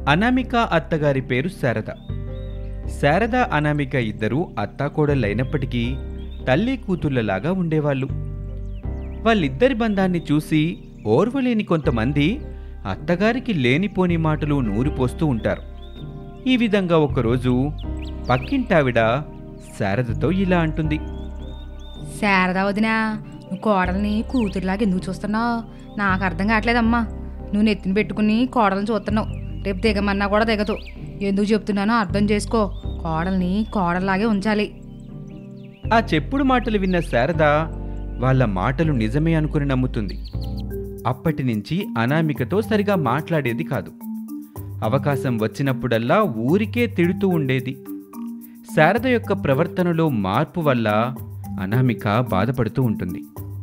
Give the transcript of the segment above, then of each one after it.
అనామిక అత్తగారి పేరు శారద శారద అనామిక ఇద్దరూ అత్తాకోడళ్ళైనప్పటికీ తల్లి కూతుళ్ళలాగా ఉండేవాళ్ళు వాళ్ళిద్దరి బంధాన్ని చూసి ఓర్వలేని కొంతమంది అత్తగారికి లేనిపోని మాటలు నూరిపోస్తూ ఉంటారు ఈ విధంగా ఒకరోజు పక్కింటావిడ శారదతో ఇలా అంటుంది శారదా వదినా నువ్వు కోడల్ని కూతురులాగా ఎందుకు చూస్తున్నావు నాకు అర్థం కావట్లేదమ్మా నువ్వు నెత్తిన పెట్టుకుని కోడల్ని చూస్తున్నావు రేపు దిగమన్నా కూడా దిగదు ఎందుకు చెప్తున్నానో అర్థం చేసుకో కోడల్ని కోడల్లాగే ఉంచాలి ఆ చెప్పుడు మాటలు విన్న శారద వాళ్ళ మాటలు నిజమే అనుకుని నమ్ముతుంది అప్పటి నుంచి అనామికతో సరిగా మాట్లాడేది కాదు అవకాశం వచ్చినప్పుడల్లా ఊరికే తిడుతూ ఉండేది శారద యొక్క ప్రవర్తనలో మార్పు వల్ల అనామిక బాధపడుతూ ఉంటుంది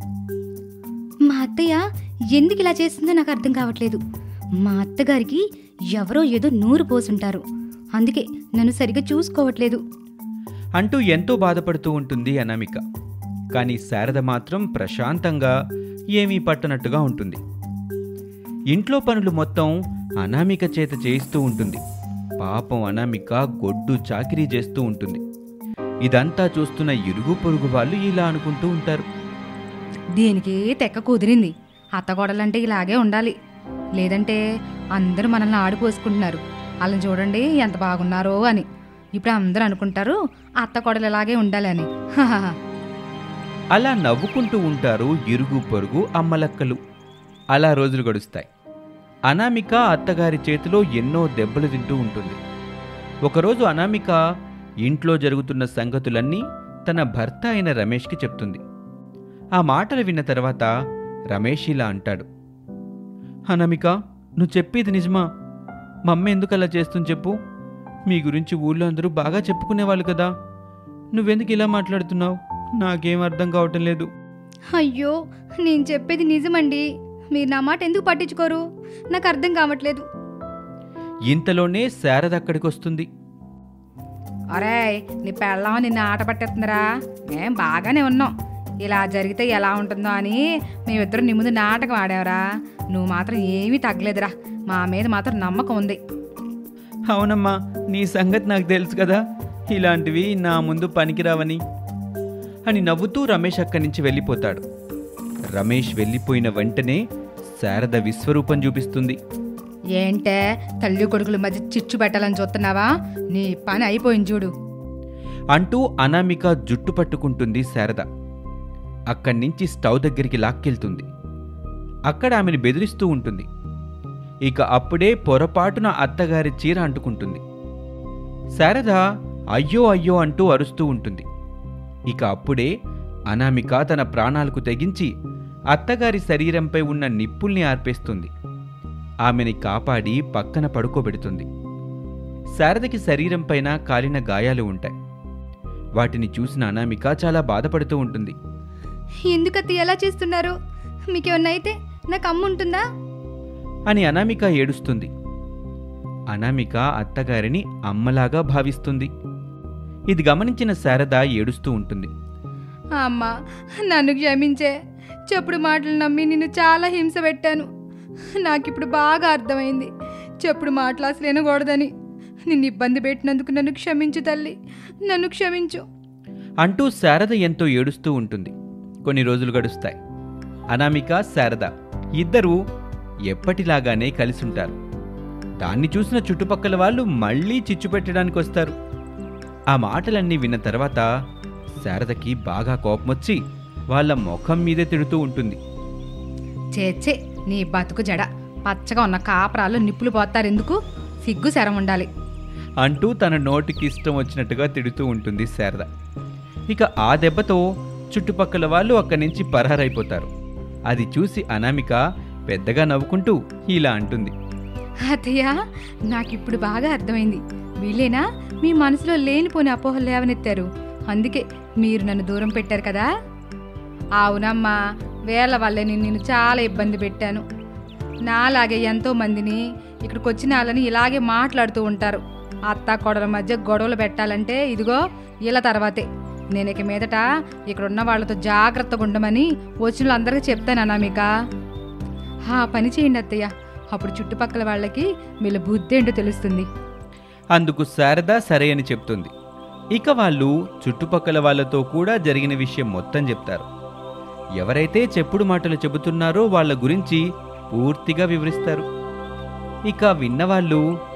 మా అత్తయ్య ఎందుకు ఇలా చేస్తుందో నాకు అర్థం కావట్లేదు మా అత్తగారికి ఎవరో ఏదో నూరు పోసుంటారు అందుకే నన్ను సరిగా చూసుకోవట్లేదు అంటూ ఎంతో బాధపడుతూ ఉంటుంది అనామిక కానీ శారద మాత్రం ప్రశాంతంగా ఏమీ పట్టనట్టుగా ఉంటుంది ఇంట్లో పనులు మొత్తం అనామిక చేత చేయిస్తూ ఉంటుంది పాపం అనామిక గొడ్డు చాకిరీ చేస్తూ ఉంటుంది ఇదంతా చూస్తున్న ఇరుగు పొరుగు వాళ్ళు ఇలా అనుకుంటూ ఉంటారు దీనికి తెక్క కుదిరింది అత్తగోడలంటే ఇలాగే ఉండాలి లేదంటే అందరూ మనల్ని ఆడిపోసుకుంటున్నారు వాళ్ళని చూడండి ఎంత బాగున్నారో అని ఇప్పుడు అందరూ అనుకుంటారు అత్తగోడలు ఇలాగే ఉండాలి అని హహహ. అలా నవ్వుకుంటూ ఉంటారు ఇరుగు పొరుగు అమ్మలక్కలు అలా రోజులు గడుస్తాయి అనామిక అత్తగారి చేతిలో ఎన్నో దెబ్బలు తింటూ ఉంటుంది ఒకరోజు అనామిక ఇంట్లో జరుగుతున్న సంగతులన్నీ తన భర్త అయిన రమేష్కి చెప్తుంది ఆ మాటలు విన్న తర్వాత రమేష్ ఇలా అంటాడు అనామిక నువ్వు చెప్పేది నిజమా మమ్మ ఎందుకు అలా చేస్తుంది చెప్పు మీ గురించి ఊళ్ళో అందరూ బాగా చెప్పుకునేవాళ్ళు కదా నువ్వెందుకు ఇలా మాట్లాడుతున్నావు నాకేం అర్థం కావటం లేదు అయ్యో నేను చెప్పేది నిజమండి మీరు నా మాట ఎందుకు పట్టించుకోరు నాకు అర్థం కావట్లేదు ఇంతలోనే శారద అక్కడికి వస్తుంది అరే నీ పెళ్ళం నిన్ను ఆట పట్టేస్తుందిరా మేం బాగానే ఉన్నాం ఇలా జరిగితే ఎలా ఉంటుందో అని మేమిద్దరం నీ ముందు నాటకం ఆడావురా నువ్వు మాత్రం ఏమీ తగ్గలేదురా మా మీద మాత్రం నమ్మకం ఉంది అవునమ్మా నీ సంగతి నాకు తెలుసు కదా ఇలాంటివి నా ముందు పనికిరావని అని నవ్వుతూ రమేష్ అక్కడి నుంచి వెళ్ళిపోతాడు రమేష్ వెళ్ళిపోయిన వెంటనే శారద విశ్వరూపం చూపిస్తుంది ఏంటే తల్లి కొడుకుల మధ్య చిచ్చు పెట్టాలని చూస్తున్నావా నీ పని అయిపోయింది చూడు అంటూ అనామిక జుట్టు పట్టుకుంటుంది శారద అక్కడి నుంచి స్టవ్ దగ్గరికి లాక్కెళ్తుంది అక్కడ ఆమెను బెదిరిస్తూ ఉంటుంది ఇక అప్పుడే పొరపాటున అత్తగారి చీర అంటుకుంటుంది శారద అయ్యో అయ్యో అంటూ అరుస్తూ ఉంటుంది ఇక అప్పుడే అనామిక తన ప్రాణాలకు తెగించి అత్తగారి శరీరంపై ఉన్న నిప్పుల్ని ఆర్పేస్తుంది ఆమెని కాపాడి పక్కన పడుకోబెడుతుంది శారదకి శరీరంపైన కాలిన గాయాలు ఉంటాయి వాటిని చూసిన అనామిక చాలా బాధపడుతూ ఉంటుంది ఎందుకు అత్తయ్య ఎలా చేస్తున్నారు మీకేమన్నా అయితే నాకు అమ్మ ఉంటుందా అని అనామిక ఏడుస్తుంది అనామిక అత్తగారిని అమ్మలాగా భావిస్తుంది ఇది గమనించిన శారద ఏడుస్తూ ఉంటుంది అమ్మా నన్ను క్షమించే చెప్పుడు మాటలు నమ్మి నిన్ను చాలా హింస పెట్టాను నాకిప్పుడు బాగా అర్థమైంది చెప్పుడు మాటలు అసలు వినకూడదని నిన్ను ఇబ్బంది పెట్టినందుకు నన్ను క్షమించు తల్లి నన్ను క్షమించు అంటూ శారద ఎంతో ఏడుస్తూ ఉంటుంది కొన్ని రోజులు గడుస్తాయి అనామిక శారద ఇద్దరూ ఎప్పటిలాగానే కలిసుంటారు దాన్ని చూసిన చుట్టుపక్కల వాళ్ళు మళ్ళీ చిచ్చు పెట్టడానికి వస్తారు ఆ మాటలన్నీ విన్న తర్వాత శారదకి బాగా కోపమొచ్చి వాళ్ళ ముఖం మీదే తిడుతూ ఉంటుంది చేచ్చే నీ బతుకు జడ పచ్చగా ఉన్న కాపరాలు నిప్పులు పోతారు ఎందుకు సిగ్గు శరం ఉండాలి అంటూ తన నోటికి ఇష్టం వచ్చినట్టుగా తిడుతూ ఉంటుంది శారద ఇక ఆ దెబ్బతో చుట్టుపక్కల వాళ్ళు అక్కడి నుంచి పరారైపోతారు అది చూసి అనామిక పెద్దగా నవ్వుకుంటూ ఇలా అంటుంది అత్తయ్య నాకిప్పుడు బాగా అర్థమైంది వీళ్ళేనా మీ మనసులో లేనిపోని అపోహలు లేవనెత్తారు అందుకే మీరు నన్ను దూరం పెట్టారు కదా అవునమ్మా వేళ వల్లే నేను నిన్ను చాలా ఇబ్బంది పెట్టాను నాలాగే ఎంతో మందిని ఇక్కడికి వచ్చిన వాళ్ళని ఇలాగే మాట్లాడుతూ ఉంటారు అత్త కొడల మధ్య గొడవలు పెట్టాలంటే ఇదిగో ఇలా తర్వాతే నేను ఇక మీదట ఇక్కడ ఉన్న వాళ్ళతో జాగ్రత్తగా ఉండమని వచ్చిన వాళ్ళందరికీ చెప్తాను అనామిక ఆ పని చేయండి అత్తయ్య అప్పుడు చుట్టుపక్కల వాళ్ళకి వీళ్ళ బుద్ధి ఏంటో తెలుస్తుంది అందుకు శారద సరే అని చెప్తుంది ఇక వాళ్ళు చుట్టుపక్కల వాళ్ళతో కూడా జరిగిన విషయం మొత్తం చెప్తారు ఎవరైతే చెప్పుడు మాటలు చెబుతున్నారో వాళ్ళ గురించి పూర్తిగా వివరిస్తారు ఇక విన్నవాళ్ళు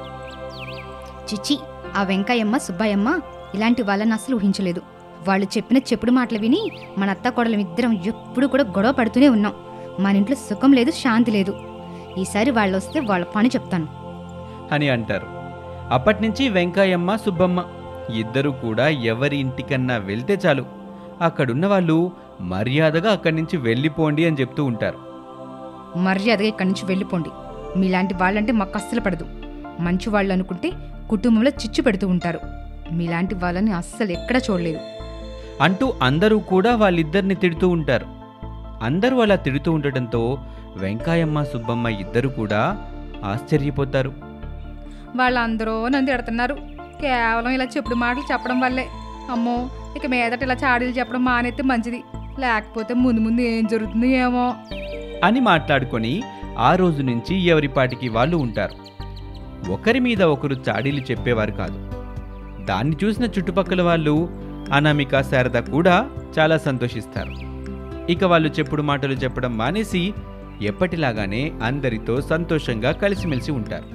చిచి ఆ వెంకయ్యమ్మ సుబ్బయ్యమ్మ ఇలాంటి వాళ్ళని అసలు ఊహించలేదు వాళ్ళు చెప్పిన చెప్పుడు మాటలు విని మన అత్త కోడలం ఇద్దరం ఎప్పుడు కూడా గొడవ పడుతూనే ఉన్నాం మన ఇంట్లో సుఖం లేదు శాంతి లేదు ఈసారి వాళ్ళు వస్తే వాళ్ళ పని చెప్తాను అని అంటారు అప్పటినుంచి వెంకయ్యమ్మ సుబ్బమ్మ ఇద్దరు కూడా ఎవరి ఇంటికన్నా వెళ్తే చాలు అక్కడున్న వాళ్ళు మర్యాదగా అక్కడి నుంచి వెళ్ళిపోండి అని చెప్తూ ఉంటారు మర్యాదగా ఇక్కడి నుంచి వెళ్ళిపోండి మీలాంటి వాళ్ళంటే మాకు అస్సలు పడదు మంచి వాళ్ళు అనుకుంటే కుటుంబంలో చిచ్చు పెడుతూ ఉంటారు మీలాంటి వాళ్ళని అస్సలు ఎక్కడా చూడలేదు అంటూ అందరూ కూడా వాళ్ళిద్దరిని తిడుతూ ఉంటారు అందరూ అలా తిడుతూ ఉండటంతో వెంకాయమ్మ సుబ్బమ్మ ఇద్దరు కూడా ఆశ్చర్యపోతారు వాళ్ళందరూ నన్ను తిడుతున్నారు కేవలం ఇలా చెప్పుడు మాటలు చెప్పడం వల్లే అమ్మో ఇక మీదట ఇలా చాడీలు చెప్పడం మానేస్తే మంచిది లేకపోతే ముందు ముందు ఏం జరుగుతుందో ఏమో అని మాట్లాడుకొని ఆ రోజు నుంచి ఎవరిపాటికి వాళ్ళు ఉంటారు ఒకరి మీద ఒకరు చాడీలు చెప్పేవారు కాదు దాన్ని చూసిన చుట్టుపక్కల వాళ్ళు అనామిక శారద కూడా చాలా సంతోషిస్తారు ఇక వాళ్ళు చెప్పుడు మాటలు చెప్పడం మానేసి ఎప్పటిలాగానే అందరితో సంతోషంగా కలిసిమెలిసి ఉంటారు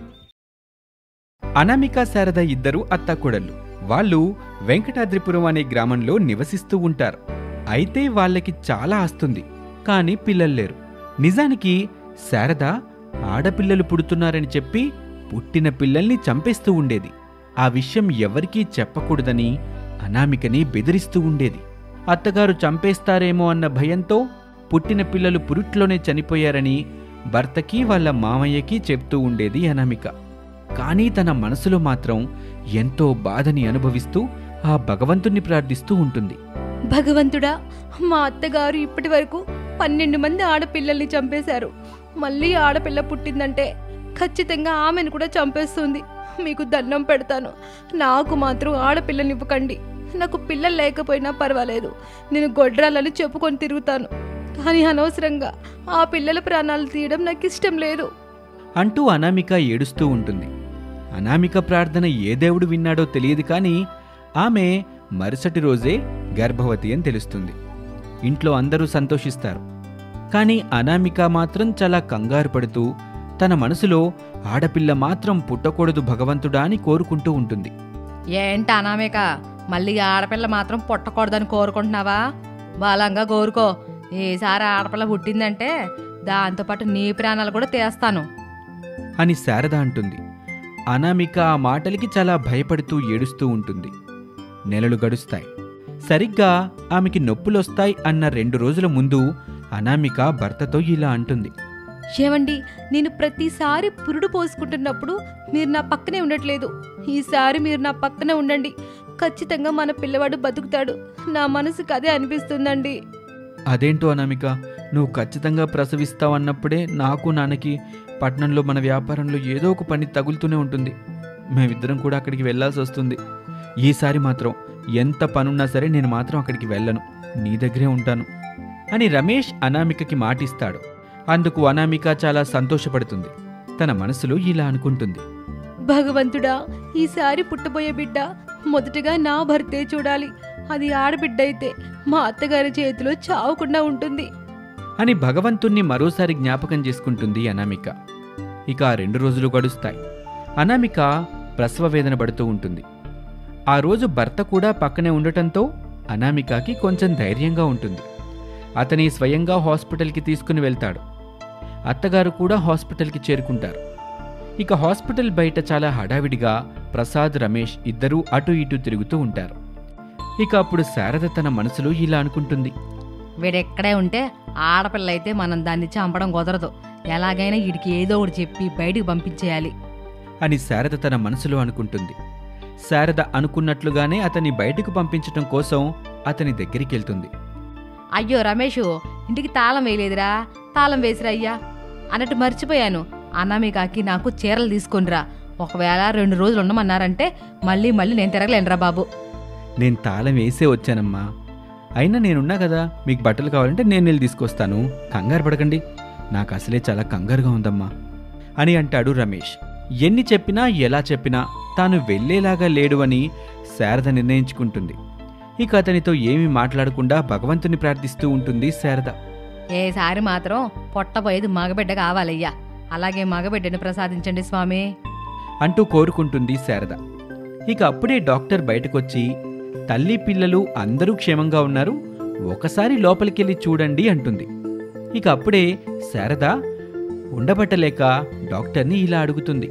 అనామిక శారద ఇద్దరు అత్తాకోడళ్ళు వాళ్ళు వెంకటాద్రిపురం అనే గ్రామంలో నివసిస్తూ ఉంటారు అయితే వాళ్ళకి చాలా ఆస్తుంది కానీ పిల్లలు లేరు నిజానికి శారద ఆడపిల్లలు పుడుతున్నారని చెప్పి పుట్టిన పిల్లల్ని చంపేస్తూ ఉండేది ఆ విషయం ఎవరికీ చెప్పకూడదని అనామికని బెదిరిస్తూ ఉండేది అత్తగారు చంపేస్తారేమో అన్న భయంతో పుట్టిన పిల్లలు పురుట్లోనే చనిపోయారని భర్తకి వాళ్ళ మామయ్యకి చెప్తూ ఉండేది అనామిక కానీ తన మనసులో మాత్రం ఎంతో బాధని అనుభవిస్తూ ఆ భగవంతుణ్ణి ప్రార్థిస్తూ ఉంటుంది భగవంతుడా మా అత్తగారు ఇప్పటి వరకు పన్నెండు మంది ఆడపిల్లల్ని చంపేశారు మళ్ళీ ఆడపిల్ల పుట్టిందంటే ఖచ్చితంగా ఆమెను కూడా చంపేస్తుంది మీకు దండం పెడతాను నాకు మాత్రం ఆడపిల్లని ఇవ్వకండి నాకు పిల్లలు లేకపోయినా పర్వాలేదు నేను గొడ్రాలని చెప్పుకొని తిరుగుతాను కానీ అనవసరంగా ఆ పిల్లల ప్రాణాలు తీయడం నాకు ఇష్టం లేదు అంటూ అనామిక ఏడుస్తూ ఉంటుంది అనామిక ప్రార్థన ఏ దేవుడు విన్నాడో తెలియదు కానీ ఆమె మరుసటి రోజే గర్భవతి అని తెలుస్తుంది ఇంట్లో అందరూ సంతోషిస్తారు కానీ అనామిక మాత్రం చాలా కంగారు పడుతూ తన మనసులో ఆడపిల్ల మాత్రం పుట్టకూడదు భగవంతుడా అని కోరుకుంటూ ఉంటుంది ఏంటి అనామేక మళ్ళీ ఆడపిల్ల మాత్రం పుట్టకూడదని కోరుకుంటున్నావా బలంగా కోరుకో ఈసారి ఆడపిల్ల పుట్టిందంటే దాంతోపాటు నీ ప్రాణాలు కూడా తీస్తాను అని శారద అంటుంది అనామిక ఆ మాటలకి చాలా భయపడుతూ ఏడుస్తూ ఉంటుంది నెలలు గడుస్తాయి సరిగ్గా ఆమెకి నొప్పులొస్తాయి అన్న రెండు రోజుల ముందు అనామిక భర్తతో ఇలా అంటుంది ఏమండి నేను ప్రతిసారి పురుడు పోసుకుంటున్నప్పుడు మీరు నా పక్కనే ఉండట్లేదు ఈసారి మీరు నా పక్కనే ఉండండి ఖచ్చితంగా మన పిల్లవాడు బతుకుతాడు నా మనసుకు అదే అనిపిస్తుందండి అదేంటో అనామిక నువ్వు ఖచ్చితంగా ప్రసవిస్తావన్నప్పుడే నాకు నాన్నకి పట్నంలో మన వ్యాపారంలో ఏదో ఒక పని తగులుతూనే ఉంటుంది మేమిద్దరం కూడా అక్కడికి వెళ్ళాల్సి వస్తుంది ఈసారి మాత్రం ఎంత పనున్నా సరే నేను మాత్రం అక్కడికి వెళ్ళను నీ దగ్గరే ఉంటాను అని రమేష్ అనామికకి మాటిస్తాడు అందుకు అనామిక చాలా సంతోషపడుతుంది తన మనసులో ఇలా అనుకుంటుంది భగవంతుడా ఈసారి పుట్టబోయే బిడ్డ మొదటగా నా భర్తే చూడాలి అది ఆడబిడ్డ అయితే మా అత్తగారి చేతిలో చావకుండా ఉంటుంది అని భగవంతుణ్ణి మరోసారి జ్ఞాపకం చేసుకుంటుంది అనామిక ఇక ఆ రెండు రోజులు గడుస్తాయి అనామిక ప్రసవ వేదన పడుతూ ఉంటుంది ఆ రోజు భర్త కూడా పక్కనే ఉండటంతో అనామికకి కొంచెం ధైర్యంగా ఉంటుంది అతని స్వయంగా హాస్పిటల్కి తీసుకుని వెళ్తాడు అత్తగారు కూడా హాస్పిటల్కి చేరుకుంటారు ఇక హాస్పిటల్ బయట చాలా హడావిడిగా ప్రసాద్ రమేష్ ఇద్దరూ అటు ఇటు తిరుగుతూ ఉంటారు ఇక అప్పుడు శారద తన మనసులో ఇలా అనుకుంటుంది వీడెక్కడే ఉంటే ఆడపిల్ల అయితే మనం దాన్ని చంపడం కుదరదు ఎలాగైనా వీడికి ఏదో ఒకటి చెప్పి బయటికి పంపించేయాలి అని శారద తన మనసులో అనుకుంటుంది శారద అనుకున్నట్లుగానే అతన్ని బయటకు పంపించటం కోసం అతని దగ్గరికి వెళ్తుంది అయ్యో రమేషు ఇంటికి తాళం వేయలేదురా తాళం వేసిరా అయ్యా అన్నట్టు మర్చిపోయాను అనామికాకి నాకు చీరలు తీసుకొనిరా ఒకవేళ రెండు రోజులు ఉండమన్నారంటే మళ్ళీ మళ్ళీ నేను తిరగలేనురా బాబు నేను తాళం వేసే వచ్చానమ్మా అయినా నేనున్నా కదా మీకు బట్టలు కావాలంటే నేను వెళ్ళి తీసుకొస్తాను కంగారు పడకండి నాకు అసలే చాలా కంగారుగా ఉందమ్మా అని అంటాడు రమేష్ ఎన్ని చెప్పినా ఎలా చెప్పినా తాను వెళ్ళేలాగా లేడు అని శారద నిర్ణయించుకుంటుంది ఇక అతనితో ఏమీ మాట్లాడకుండా భగవంతుని ప్రార్థిస్తూ ఉంటుంది శారద ఏసారి మాత్రం పొట్టపోయేది మగబిడ్డ కావాలయ్యా అలాగే మగబిడ్డను ప్రసాదించండి స్వామి అంటూ కోరుకుంటుంది శారద ఇక అప్పుడే డాక్టర్ బయటకొచ్చి తల్లి పిల్లలు అందరూ క్షేమంగా ఉన్నారు ఒకసారి లోపలికెళ్ళి చూడండి అంటుంది ఇక అప్పుడే శారద ఉండబట్టలేక డాక్టర్ని ఇలా అడుగుతుంది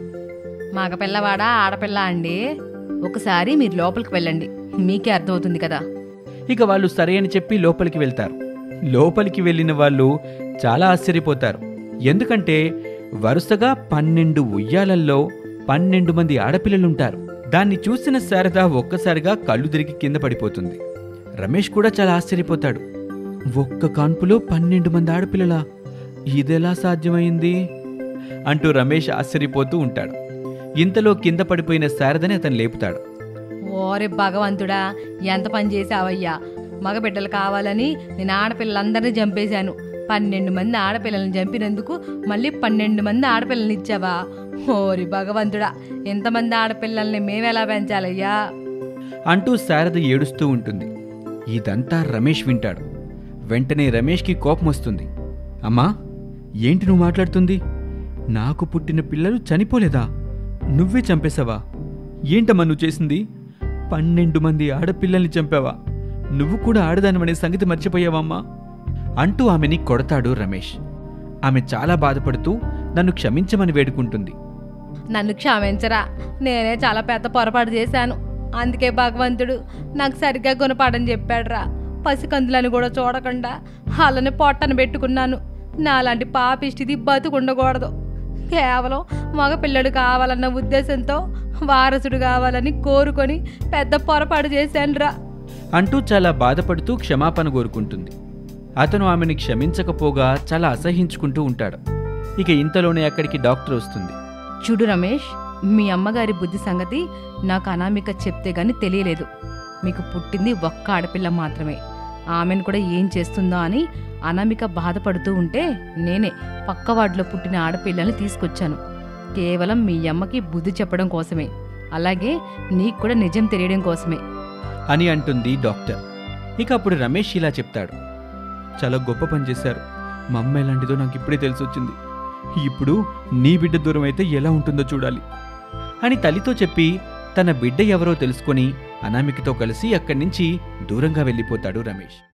మగ పిల్లవాడా ఆడపిల్ల అండి ఒకసారి మీరు లోపలికి వెళ్ళండి మీకే అర్థమవుతుంది కదా ఇక వాళ్ళు సరే అని చెప్పి లోపలికి వెళ్తారు లోపలికి వెళ్ళిన వాళ్ళు చాలా ఆశ్చర్యపోతారు ఎందుకంటే వరుసగా పన్నెండు ఉయ్యాలల్లో పన్నెండు మంది ఆడపిల్లలుంటారు దాన్ని చూసిన శారద ఒక్కసారిగా కళ్ళు తిరిగి కింద పడిపోతుంది రమేష్ కూడా చాలా ఆశ్చర్యపోతాడు ఒక్క కాన్పులో పన్నెండు మంది ఆడపిల్లలా ఇదెలా సాధ్యమైంది అంటూ రమేష్ ఆశ్చర్యపోతూ ఉంటాడు ఇంతలో కింద పడిపోయిన శారదని అతను లేపుతాడు ఓరే భగవంతుడా ఎంత పని చేసావయ్యా మగబిడ్డలు కావాలని నేను ఆడపిల్లలందరినీ చంపేశాను పన్నెండు మంది ఆడపిల్లల్ని చంపినందుకు మళ్ళీ పన్నెండు మంది ఆడపిల్లల్ని ఇచ్చావా ఓరి భగవంతుడా ఎంతమంది ఆడపిల్లల్ని మేమెలా పెంచాలయ్యా అంటూ శారద ఏడుస్తూ ఉంటుంది ఇదంతా రమేష్ వింటాడు వెంటనే రమేష్కి కోపం వస్తుంది అమ్మా ఏంటి నువ్వు మాట్లాడుతుంది నాకు పుట్టిన పిల్లలు చనిపోలేదా నువ్వే చంపేశావా ఏంటమ్మా నువ్వు చేసింది పన్నెండు మంది ఆడపిల్లల్ని చంపావా నువ్వు కూడా ఆడదానివనే సంగతి మర్చిపోయావమ్మా అంటూ ఆమెని కొడతాడు రమేష్ ఆమె చాలా బాధపడుతూ నన్ను క్షమించమని వేడుకుంటుంది నన్ను క్షమించరా నేనే చాలా పెద్ద పొరపాటు చేశాను అందుకే భగవంతుడు నాకు సరిగ్గా గుణపాఠం చెప్పాడురా పసికందులను కూడా చూడకుండా వాళ్ళని పొట్టను పెట్టుకున్నాను నాలాంటి పాపిష్టిది బతుకుండకూడదు కేవలం మగపిల్లడు కావాలన్న ఉద్దేశంతో వారసుడు కావాలని కోరుకొని పెద్ద పొరపాటు చేశానురా అంటూ చాలా బాధపడుతూ క్షమాపణ కోరుకుంటుంది అతను ఆమెను క్షమించకపోగా చాలా అసహించుకుంటూ ఉంటాడు ఇక ఇంతలోనే అక్కడికి డాక్టర్ వస్తుంది చూడు రమేష్ మీ అమ్మగారి బుద్ధి సంగతి నాకు అనామిక చెప్తే గాని తెలియలేదు మీకు పుట్టింది ఒక్క ఆడపిల్ల మాత్రమే ఆమెను కూడా ఏం చేస్తుందో అని అనామిక బాధపడుతూ ఉంటే నేనే పక్క వార్డులో పుట్టిన ఆడపిల్లల్ని తీసుకొచ్చాను కేవలం మీ అమ్మకి బుద్ధి చెప్పడం కోసమే అలాగే నీకు కూడా నిజం తెలియడం కోసమే అని అంటుంది డాక్టర్ ఇక అప్పుడు రమేష్ ఇలా చెప్తాడు చాలా గొప్ప పని చేశారు మా అమ్మ ఎలాంటిదో నాకు ఇప్పుడే తెలిసొచ్చింది ఇప్పుడు నీ బిడ్డ దూరం అయితే ఎలా ఉంటుందో చూడాలి అని తల్లితో చెప్పి తన బిడ్డ ఎవరో తెలుసుకొని అనామికతో కలిసి అక్కడి నుంచి దూరంగా వెళ్ళిపోతాడు రమేష్